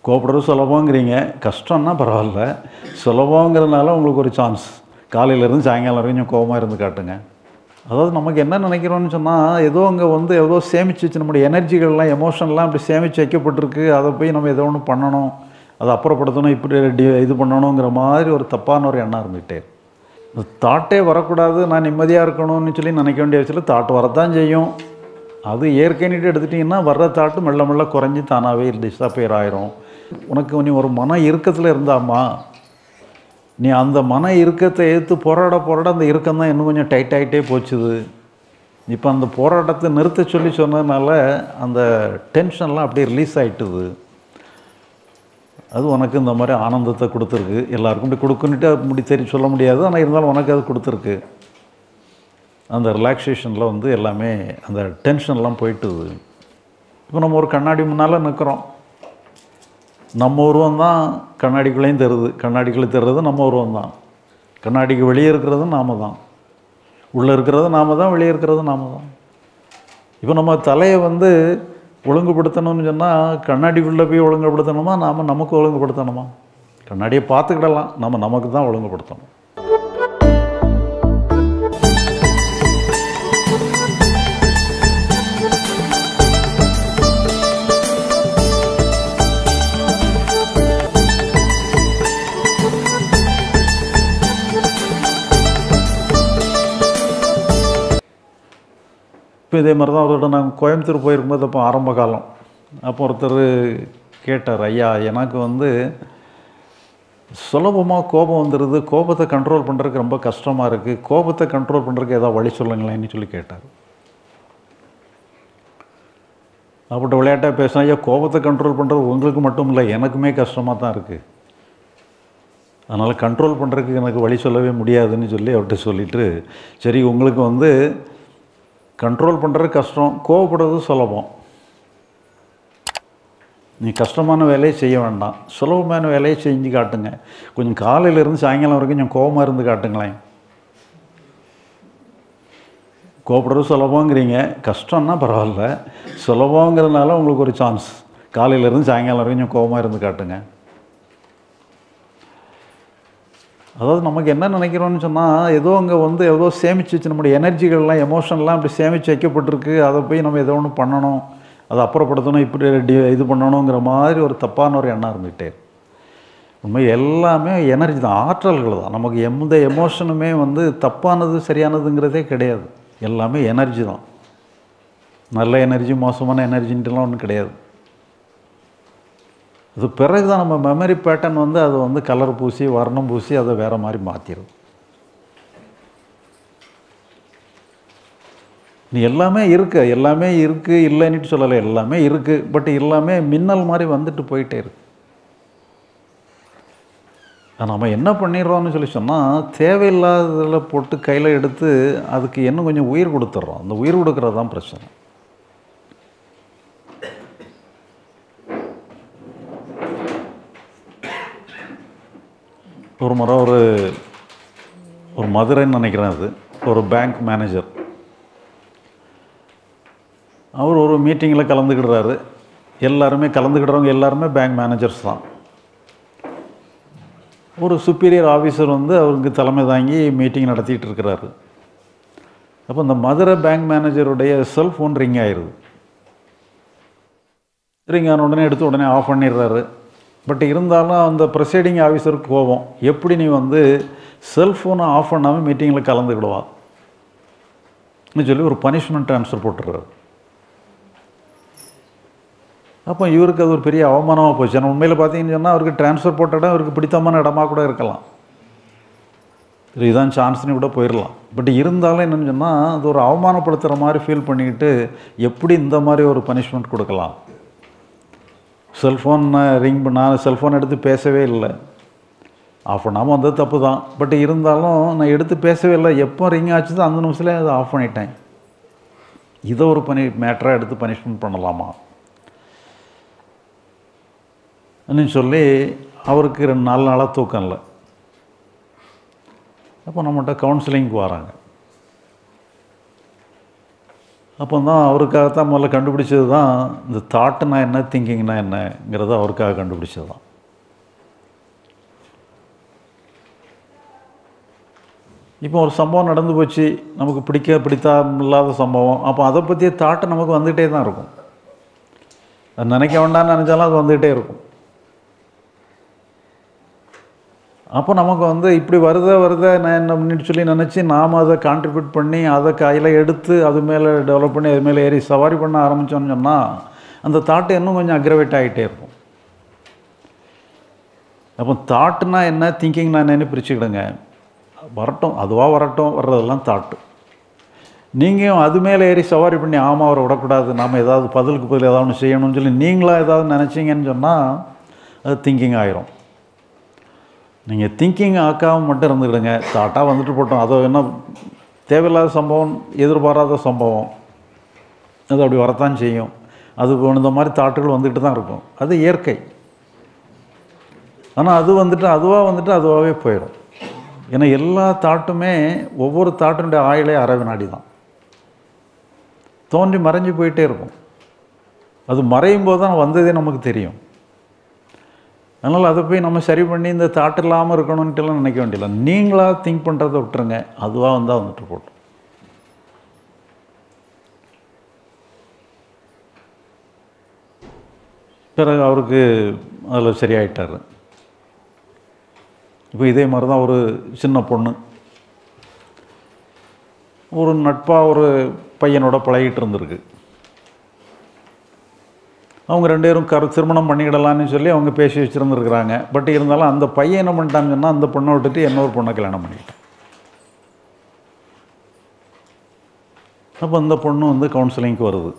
கோபப்படுறது சுலபங்கிறீங்க கஷ்டம்னா பரவாயில்ல சுலபங்கிறதுனால உங்களுக்கு ஒரு சான்ஸ் காலையிலேருந்து சாயங்காலம் வரைக்கும் கொஞ்சம் கோபமாக இருந்து காட்டுங்க அதாவது நமக்கு என்ன நினைக்கிறோம்னு சொன்னால் ஏதோ அங்கே வந்து ஏதோ சேமிச்சு வச்சு நம்முடைய எனர்ஜிகள்லாம் எமோஷன்லாம் அப்படி சேமித்து வைக்கப்பட்டிருக்கு அதை போய் நம்ம ஏதோ ஒன்று பண்ணணும் அதை அப்புறப்படுத்தணும் இப்படி டி- இது பண்ணணுங்கிற மாதிரி ஒரு தப்பான ஒரு எண்ணம் இருந்துகிட்டே இருக்கு. இந்த தாட்டே வரக்கூடாது நான் நிம்மதியாக இருக்கணும்னு சொல்லி நினைக்க வேண்டிய விஷயத்தில் தாட் வரத்தான் செய்யும் அது இயற்கைன்னுட்டு எடுத்துட்டிங்கன்னா வர்ற தாட்டு மெல்ல மெல்ல குறைஞ்சி தானாகவே டிஸ்அப்பியர் ஆயிரும் உனக்கு நீ ஒரு மன இறுக்கத்தில் இருந்தாமா நீ அந்த மன இறுக்கத்தை எதிர்த்து போராட போராட அந்த இறுக்கம் தான் இன்னும் கொஞ்சம் டைட் ஆகிட்டே போச்சுது இப்போ அந்த போராட்டத்தை நிறுத்த சொல்லி சொன்னதுனால அந்த டென்ஷன்லாம் அப்படியே ரிலீஸ் ஆயிட்டுது அது உனக்கு இந்த மாதிரி ஆனந்தத்தை கொடுத்துருக்கு எல்லாருக்கும் இப்படி கொடுக்குன்னுட்டு அப்படி தெரியும் சொல்ல முடியாது ஆனால் இருந்தாலும் உனக்கு அது கொடுத்துருக்கு அந்த ரிலாக்ஸேஷனில் வந்து எல்லாமே அந்த டென்ஷன்லாம் போயிட்டுது இப்போ நம்ம ஒரு கண்ணாடி முன்னால் நிற்கிறோம் நம்ம உருவம் தான் கண்ணாடிக்குள்ளேயும் தருது கண்ணாடிக்குள்ளே தருறது நம்ம உருவம் தான் கண்ணாடிக்கு வெளியே இருக்கிறது நாம தான் உள்ளே இருக்கிறது நாம தான் வெளியே இருக்கிறது நாம தான் இப்போ நம்ம தலையை வந்து ஒழுங்குபடுத்தணும்னு சொன்னால் கண்ணாடிக்குள்ளே போய் ஒழுங்குபடுத்தணுமா நாம் நமக்கு ஒழுங்குபடுத்தணுமா கண்ணாடியை பார்த்துக்கிடலாம் நம்ம நமக்கு தான் ஒழுங்குபடுத்தணும் இப்போ இதே மாதிரி தான் அவரோட நாங்கள் கோயம்புத்தூர் போயிருக்கும்போது அப்போ ஆரம்ப காலம் அப்போ ஒருத்தர் கேட்டார் ஐயா எனக்கு வந்து சுலபமாக கோபம் வந்துடுது கோபத்தை கண்ட்ரோல் பண்ணுறதுக்கு ரொம்ப கஷ்டமாக இருக்குது கோபத்தை கண்ட்ரோல் பண்ணுறதுக்கு ஏதாவது வழி சொல்லுங்களேன்னு சொல்லி கேட்டார் அப்படி விளையாட்டாக பேசினா ஐயா கோபத்தை கண்ட்ரோல் பண்ணுறது உங்களுக்கு மட்டும் இல்லை எனக்குமே கஷ்டமாக தான் இருக்குது அதனால் கண்ட்ரோல் பண்ணுறதுக்கு எனக்கு வழி சொல்லவே முடியாதுன்னு சொல்லி அவர்கிட்ட சொல்லிட்டு சரி உங்களுக்கு வந்து கண்ட்ரோல் பண்ணுறது கஷ்டம் கோவப்படுறது சுலபம் நீ கஷ்டமான வேலையை செய்ய வேண்டாம் சுலபமான வேலையை செஞ்சு காட்டுங்க கொஞ்சம் காலையிலேருந்து சாயங்காலம் வரைக்கும் கொஞ்சம் கோபமாக இருந்து காட்டுங்களேன் கோபப்படுறது சுலபங்கிறீங்க கஷ்டம்னா பரவாயில்ல சுலபங்கிறதுனால உங்களுக்கு ஒரு சான்ஸ் காலையிலேருந்து சாயங்காலம் வரைக்கும் கொஞ்சம் கோபமாக இருந்து காட்டுங்க அதாவது நமக்கு என்ன நினைக்கிறோம்னு சொன்னால் ஏதோ அங்கே வந்து ஏதோ சேமிச்சு வச்சு நம்முடைய எனர்ஜிகள்லாம் எமோஷன்லாம் அப்படி சேமித்து வைக்கப்பட்டிருக்கு அதை போய் நம்ம ஏதோ ஒன்று பண்ணணும் அதை அப்புறப்படுத்தணும் இப்படி டி இது பண்ணணுங்கிற மாதிரி ஒரு தப்பான ஒரு எண்ணம் இருந்துகிட்டே இருக்கு. உண்மை எல்லாமே எனர்ஜி தான் ஆற்றல்கள் தான் நமக்கு எந்த எமோஷனுமே வந்து தப்பானது சரியானதுங்கிறதே கிடையாது எல்லாமே எனர்ஜி தான் நல்ல எனர்ஜி மோசமான எனர்ஜின்ட்டுலாம் ஒன்றும் கிடையாது அது பிறகு தான் நம்ம மெமரி பேட்டர்ன் வந்து அது வந்து கலர் பூசி வர்ணம் பூசி அதை வேறு மாதிரி மாற்றிடும் நீ எல்லாமே இருக்கு எல்லாமே இருக்கு இல்லைன்னுட்டு சொல்லலை எல்லாமே இருக்கு பட் எல்லாமே மின்னல் மாதிரி வந்துட்டு போயிட்டே இருக்கு ஆனா, நம்ம என்ன பண்ணிடுறோம்னு சொல்லி சொன்னால் தேவையில்லாததில் போட்டு கையில் எடுத்து அதுக்கு இன்னும் கொஞ்சம் உயிர் கொடுத்துட்றோம் அந்த உயிர் கொடுக்கறது தான் பிரச்சனை ஒரு முறை ஒரு ஒரு மதுரைன்னு நினைக்கிறேன் அது ஒரு பேங்க் மேனேஜர் அவர் ஒரு மீட்டிங்கில் கலந்துக்கிடுறாரு எல்லாருமே கலந்துக்கிடுறவங்க எல்லாருமே பேங்க் மேனேஜர்ஸ் தான் ஒரு சுப்பீரியர் ஆஃபீஸர் வந்து அவருக்கு தலைமை தாங்கி மீட்டிங் நடத்திட்டு இருக்கிறாரு அப்போ இந்த மதுரை பேங்க் மேனேஜருடைய செல்ஃபோன் ரிங் ஆயிடுது ரிங் ஆன உடனே எடுத்து உடனே ஆஃப் பண்ணிடுறாரு பட் இருந்தாலும் அந்த ப்ரெசைடிங் ஆஃபீஸருக்கு கோபம் எப்படி நீ வந்து செல்ஃபோனை ஆஃப் பண்ணாமல் மீட்டிங்கில் கலந்துக்கிடுவா ன்னு சொல்லி ஒரு பனிஷ்மெண்ட் ட்ரான்ஸ்ஃபர் போட்டுடுறாரு அப்போ இவருக்கு அது ஒரு பெரிய அவமானமாக போச்சு ஆனால் உண்மையில் பார்த்தீங்கன்னு சொன்னால் அவருக்கு ட்ரான்ஸ்ஃபர் போட்ட இடம் அவருக்கு பிடித்தமான இடமா கூட இருக்கலாம் சரி இதான் சான்ஸ்னு கூட போயிடலாம் பட் இருந்தாலும் என்னன்னு சொன்னால் அது ஒரு அவமானப்படுத்துகிற மாதிரி ஃபீல் பண்ணிக்கிட்டு எப்படி இந்த மாதிரி ஒரு பனிஷ்மெண்ட் கொடுக்கலாம் செல்ஃபோன் ரிங் நான் செல்ஃபோன் எடுத்து பேசவே இல்லை ஆஃப் பண்ணாமல் வந்தது தப்பு தான் பட் இருந்தாலும் நான் எடுத்து பேசவே இல்லை எப்போ ரிங் ஆச்சுதோ அந்த நிமிஷத்தில் அதை ஆஃப் பண்ணிட்டேன் இதை ஒரு பனி மேட்டராக எடுத்து பனிஷ்மெண்ட் பண்ணலாமா ன்னு சொல்லி அவருக்கு ரெண்டு நாலு நாளாக தூக்கம் இல்லை அப்போ நம்மகிட்ட கவுன்சிலிங்க்கு வராங்க அப்போ தான் அவருக்காகத்தான் முதல்ல கண்டுபிடிச்சது தான் இந்த தாட்டுனா என்ன திங்கிங்னா என்னங்கிறத அவருக்காக கண்டுபிடிச்சது தான் இப்போ ஒரு சம்பவம் நடந்து போச்சு நமக்கு பிடிக்க பிடித்தா இல்லாத சம்பவம் அப்போ அதை பற்றிய தாட்டு நமக்கு வந்துகிட்டே தான் இருக்கும் அது நினைக்க வேண்டாம்னு நினச்சாலும் அது வந்துகிட்டே இருக்கும் அப்போ நமக்கு வந்து இப்படி வருத வருத நான் என்ன பண்ணிட்டு சொல்லி நினச்சி நாம் அதை கான்ட்ரிபியூட் பண்ணி அதை கையில் எடுத்து அது மேலே டெவலப் பண்ணி அது மேலே ஏறி சவாரி பண்ண ஆரம்பித்தோன்னு சொன்னால் அந்த தாட்டு இன்னும் கொஞ்சம் அக்ரவேட் ஆகிட்டே இருக்கும் அப்போ தாட்டுனா என்ன திங்கிங்னா என்னன்னு பிரிச்சுக்கிடுங்க வரட்டும் அதுவாக வரட்டும் வர்றதெல்லாம் தாட்டு நீங்கள் அது மேலே ஏறி சவாரி பண்ணி ஆமாம் அவரை விடக்கூடாது நாம் ஏதாவது பதிலுக்கு பதில் ஏதாவது ஒன்று செய்யணும்னு சொல்லி நீங்களாக ஏதாவது நினச்சிங்கன்னு சொன்னால் அது திங்கிங் ஆயிரும் நீங்கள் திங்கிங் ஆக்காமல் மட்டும் இருந்துக்கிடுங்க தாட்டாக வந்துட்டு போட்டோம் அதோ என்ன தேவையில்லாத சம்பவம் எதிர்பாராத சம்பவம் அது அப்படி வரத்தான் செய்யும் அது இந்த மாதிரி தாட்டுகள் வந்துட்டு தான் இருக்கும் அது இயற்கை ஆனால் அது வந்துட்டு அதுவாக வந்துட்டு அதுவாகவே போயிடும் ஏன்னா எல்லா தாட்டுமே ஒவ்வொரு தாட்டினுடைய ஆயுளே அரை வினாடி தான் தோன்றி மறைஞ்சு போயிட்டே இருக்கும் அது மறையும் போது தான் வந்ததே நமக்கு தெரியும் அதனால் அதை போய் நம்ம சரி பண்ணி இந்த தாட் இல்லாமல் இருக்கணுன்ட்டுலாம் நினைக்க வேண்டியதில்லை நீங்களாக திங்க் பண்ணுறதை விட்டுருங்க அதுவாக வந்தால் வந்துட்டு போட்டோம் பிறகு அவருக்கு அதில் சரியாயிட்டார் இப்போ இதே மாதிரி தான் ஒரு சின்ன பொண்ணு ஒரு நட்பாக ஒரு பையனோட பழகிட்டு இருந்திருக்கு அவங்க ரெண்டு பேரும் கரு திருமணம் பண்ணிக்கிடலான்னு சொல்லி அவங்க பேசி வச்சுருந்துருக்குறாங்க பட் இருந்தாலும் அந்த பையன் என்ன பண்ணிட்டான்னு சொன்னால் அந்த பொண்ணை விட்டுட்டு இன்னொரு பொண்ணை கல்யாணம் பண்ணிக்கிட்டான் அப்போ அந்த பொண்ணு வந்து கவுன்சிலிங்க்கு வருது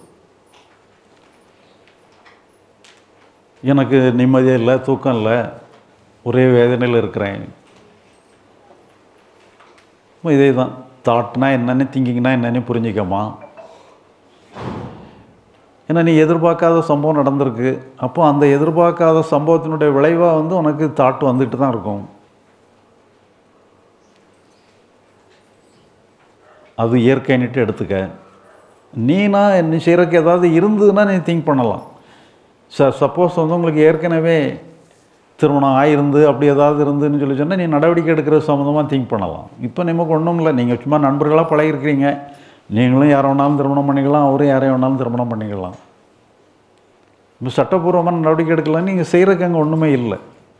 எனக்கு நிம்மதியே இல்லை தூக்கம் இல்லை ஒரே வேதனையில் இருக்கிறேன் இதே தான் தாட்னா என்னென்னு திங்கிங்னா என்னென்னு புரிஞ்சிக்கமா ஏன்னா நீ எதிர்பார்க்காத சம்பவம் நடந்திருக்கு அப்போ அந்த எதிர்பார்க்காத சம்பவத்தினுடைய விளைவாக வந்து உனக்கு தாட்டு வந்துட்டு தான் இருக்கும் அது இயற்கைன்னுட்டு எடுத்துக்க நீனா நீ செய்கிறக்கு ஏதாவது இருந்ததுன்னா நீ திங்க் பண்ணலாம் ச சப்போஸ் வந்து உங்களுக்கு ஏற்கனவே திருமணம் ஆயிருந்து அப்படி ஏதாவது இருந்துன்னு சொல்லி சொன்னால் நீ நடவடிக்கை எடுக்கிறது சம்மந்தமாக திங்க் பண்ணலாம் இப்போ நமக்கு ஒன்றும் இல்லை நீங்கள் சும்மா நண்பர்களாக பழகிருக்கிறீங்க நீங்களும் யாரை வேணாலும் திருமணம் பண்ணிக்கலாம் அவரும் யாரையும் வேணாலும் திருமணம் பண்ணிக்கலாம் இப்போ சட்டப்பூர்வமான நடவடிக்கை எடுக்கலாம் நீங்கள் செய்கிறதுக்கு அங்கே ஒன்றுமே இல்லை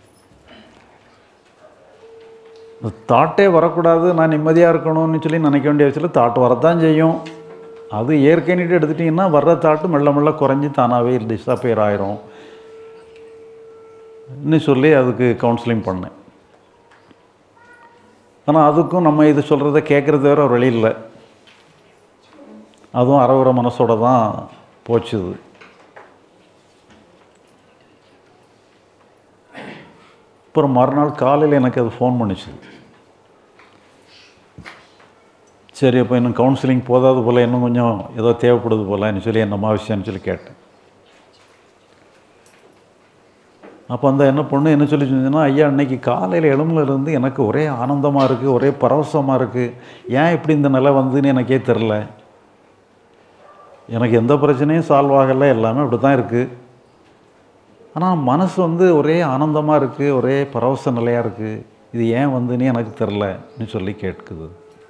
தாட்டே வரக்கூடாது நான் நிம்மதியாக இருக்கணும்னு சொல்லி நினைக்க வேண்டிய விஷயத்தில் தாட் வரத்தான் செய்யும் அது இயற்கைன்னுட்டு எடுத்துட்டிங்கன்னா வர்ற தாட்டு மெல்ல மெல்ல குறைஞ்சி தானாகவே டிஸப்பேர் ஆயிரும் இன்னும் சொல்லி அதுக்கு கவுன்சிலிங் பண்ணேன் ஆனால் அதுக்கும் நம்ம இது சொல்கிறத கேட்குறது வேற ஒரு வழி இல்லை அதுவும் அறவுற மனசோட தான் போச்சுது அப்புறம் மறுநாள் காலையில் எனக்கு அது ஃபோன் பண்ணிச்சு சரி அப்போ இன்னும் கவுன்சிலிங் போதாது போல் இன்னும் கொஞ்சம் ஏதோ தேவைப்படுது போலன்னு சொல்லி என்னம்மா விஷயம்னு சொல்லி கேட்டேன் அப்போ அந்த என்ன பொண்ணு என்ன சொல்லி சொன்னதுன்னா ஐயா அன்னைக்கு காலையில் எழும்புல இருந்து எனக்கு ஒரே ஆனந்தமாக இருக்குது ஒரே பரவசமாக இருக்குது ஏன் இப்படி இந்த நிலை வந்துன்னு எனக்கே தெரில எனக்கு எந்த பிரச்சனையும் சால்வ் ஆகலை எல்லாமே அப்படி தான் இருக்குது ஆனால் மனசு வந்து ஒரே ஆனந்தமாக இருக்குது ஒரே பரவச நிலையாக இருக்குது இது ஏன் வந்துன்னு எனக்கு தெரிலன்னு சொல்லி கேட்குது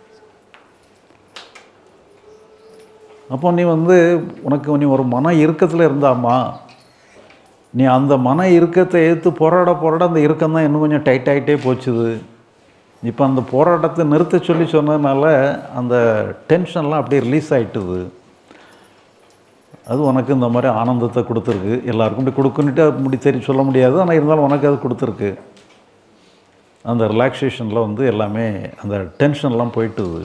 அப்போ நீ வந்து உனக்கு நீ ஒரு மன இறுக்கத்தில் இருந்தாமா நீ அந்த மன இறுக்கத்தை எடுத்து போராட போராட அந்த இறுக்கம் தான் இன்னும் கொஞ்சம் டைட் ஆகிட்டே போச்சுது இப்போ அந்த போராட்டத்தை நிறுத்த சொல்லி சொன்னதுனால அந்த டென்ஷன்லாம் அப்படியே ரிலீஸ் ஆகிட்டுது அது உனக்கு இந்த மாதிரி ஆனந்தத்தை கொடுத்துருக்கு எல்லாருக்கும் இப்படி கொடுக்குன்னுட்டு அப்படி தெரியும் சொல்ல முடியாது ஆனால் இருந்தாலும் உனக்கு அது கொடுத்துருக்கு அந்த ரிலாக்ஸேஷனில் வந்து எல்லாமே அந்த டென்ஷன்லாம் போயிட்டுது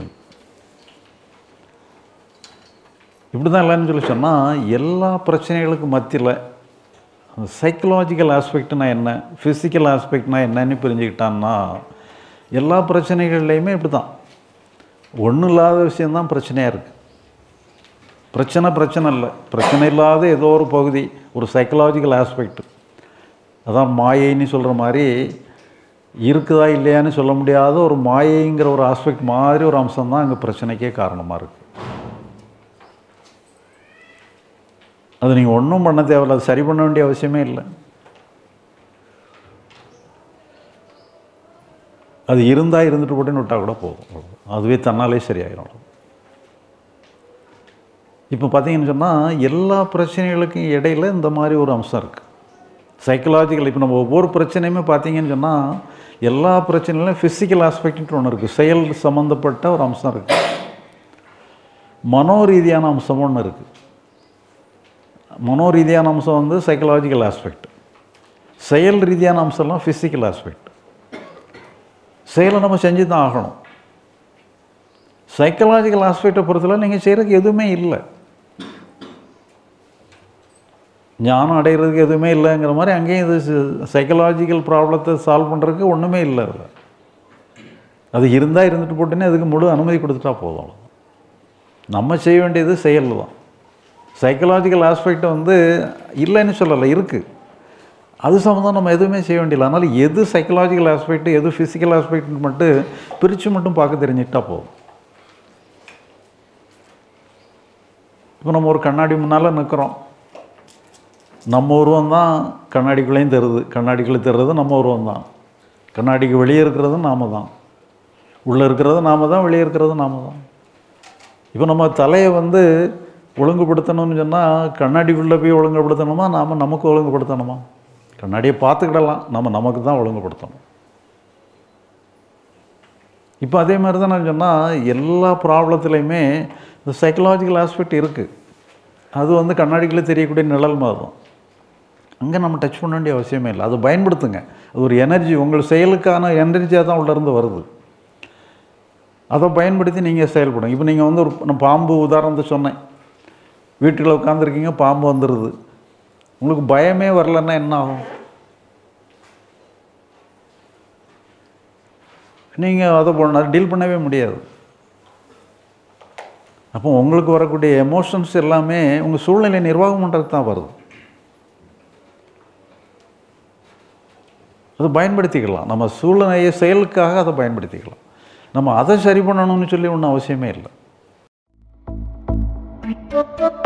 இப்படி தான் இல்லைன்னு சொல்லி சொன்னால் எல்லா பிரச்சனைகளுக்கும் மத்தியில் அந்த சைக்கலாஜிக்கல் ஆஸ்பெக்ட்னா என்ன ஃபிசிக்கல் ஆஸ்பெக்ட்னா என்னன்னு புரிஞ்சுக்கிட்டான்னா எல்லா பிரச்சனைகள்லையுமே இப்படி தான் ஒன்றும் இல்லாத விஷயந்தான் பிரச்சனையாக இருக்குது பிரச்சனை பிரச்சனை இல்லை பிரச்சனை இல்லாத ஏதோ ஒரு பகுதி ஒரு சைக்கலாஜிக்கல் ஆஸ்பெக்ட் அதான் மாயைன்னு சொல்கிற மாதிரி இருக்குதா இல்லையான்னு சொல்ல முடியாத ஒரு மாயைங்கிற ஒரு ஆஸ்பெக்ட் மாதிரி ஒரு அம்சம் தான் அங்கே பிரச்சனைக்கே காரணமாக இருக்குது அது நீங்கள் ஒன்றும் பண்ண தேவையில்ல அது சரி பண்ண வேண்டிய அவசியமே இல்லை அது இருந்தால் இருந்துட்டு போட்டுன்னு விட்டால் கூட போதும் அவ்வளவுதான். அதுவே தன்னாலே சரியாயிடும் இப்போ பார்த்தீங்கன்னு சொன்னால் எல்லா பிரச்சனைகளுக்கும் இடையில இந்த மாதிரி ஒரு அம்சம் இருக்குது சைக்கலாஜிக்கல் இப்போ நம்ம ஒவ்வொரு பிரச்சனையுமே பார்த்தீங்கன்னு சொன்னால் எல்லா பிரச்சனையிலும் ஃபிசிக்கல் ஆஸ்பெக்ட்னு ஒன்று இருக்குது செயல் சம்மந்தப்பட்ட ஒரு அம்சம் இருக்குது மனோரீதியான அம்சம் ஒன்று இருக்குது மனோரீதியான அம்சம் வந்து சைக்கலாஜிக்கல் ஆஸ்பெக்ட் செயல் ரீதியான அம்சம்லாம் ஃபிசிக்கல் ஆஸ்பெக்ட் செயலை நம்ம செஞ்சு தான் ஆகணும் சைக்கலாஜிக்கல் ஆஸ்பெக்டை பொறுத்தவரை நீங்கள் செய்கிறதுக்கு எதுவுமே இல்லை ஞானம் அடைகிறதுக்கு எதுவுமே இல்லைங்கிற மாதிரி அங்கேயும் இது சைக்கலாஜிக்கல் ப்ராப்ளத்தை சால்வ் பண்ணுறதுக்கு ஒன்றுமே இல்லை அதில் அது இருந்தால் இருந்துட்டு போட்டுன்னு அதுக்கு முழு அனுமதி கொடுத்துட்டா போதும் அவ்வளவுதான். நம்ம செய்ய வேண்டியது செயல் தான் சைக்கலாஜிக்கல் ஆஸ்பெக்ட் வந்து இல்லைன்னு சொல்லலை இருக்குது அது சம்மந்தம் நம்ம எதுவுமே செய்ய வேண்டியதில்லை அதனால் எது சைக்கலாஜிக்கல் ஆஸ்பெக்ட் எது ஃபிசிக்கல் ஆஸ்பெக்ட் மட்டும் பிரித்து மட்டும் பார்க்க தெரிஞ்சுக்கிட்டா போதும் இப்போ நம்ம ஒரு கண்ணாடி முன்னால் நிற்கிறோம் நம்ம உருவம் தான் கண்ணாடிக்குள்ளேயும் தருது கண்ணாடிக்குள்ளே தருறது நம்ம உருவம் தான் கண்ணாடிக்கு வெளியே இருக்கிறது நாம தான் உள்ளே இருக்கிறது நாம தான் வெளியே இருக்கிறது நாம தான் இப்போ நம்ம தலையை வந்து ஒழுங்குபடுத்தணும்னு சொன்னால் கண்ணாடிக்குள்ளே போய் ஒழுங்குபடுத்தணுமா நாம் நமக்கு ஒழுங்குபடுத்தணுமா கண்ணாடியை பார்த்துக்கிடலாம் நம்ம நமக்கு தான் ஒழுங்குபடுத்தணும் இப்போ அதே மாதிரி தான் நான் சொன்னால் எல்லா ப்ராப்ளத்துலேயுமே இந்த சைக்கலாஜிக்கல் ஆஸ்பெக்ட் இருக்குது அது வந்து கண்ணாடிக்குள்ளே தெரியக்கூடிய நிழல் மாதிரி தான் அங்கே நம்ம டச் பண்ண வேண்டிய அவசியமே இல்லை அதை பயன்படுத்துங்க அது ஒரு எனர்ஜி உங்கள் செயலுக்கான எனர்ஜியாக தான் உள்ளேருந்து வருது அதை பயன்படுத்தி நீங்கள் செயல்படுங்க இப்போ நீங்கள் வந்து ஒரு நான் பாம்பு உதாரணத்தை சொன்னேன் வீட்டுக்குள்ள உட்காந்துருக்கீங்க பாம்பு வந்துடுது உங்களுக்கு பயமே வரலன்னா என்ன ஆகும் நீங்கள் அதை பண்ண டீல் பண்ணவே முடியாது அப்போ உங்களுக்கு வரக்கூடிய எமோஷன்ஸ் எல்லாமே உங்கள் சூழ்நிலை நிர்வாகம் பண்ணுறது தான் வருது அதை பயன்படுத்திக்கலாம் நம்ம சூழ்நிலையை செயலுக்காக அதை பயன்படுத்திக்கலாம் நம்ம அதை சரி பண்ணணும்னு சொல்லி ஒன்றும் அவசியமே இல்லை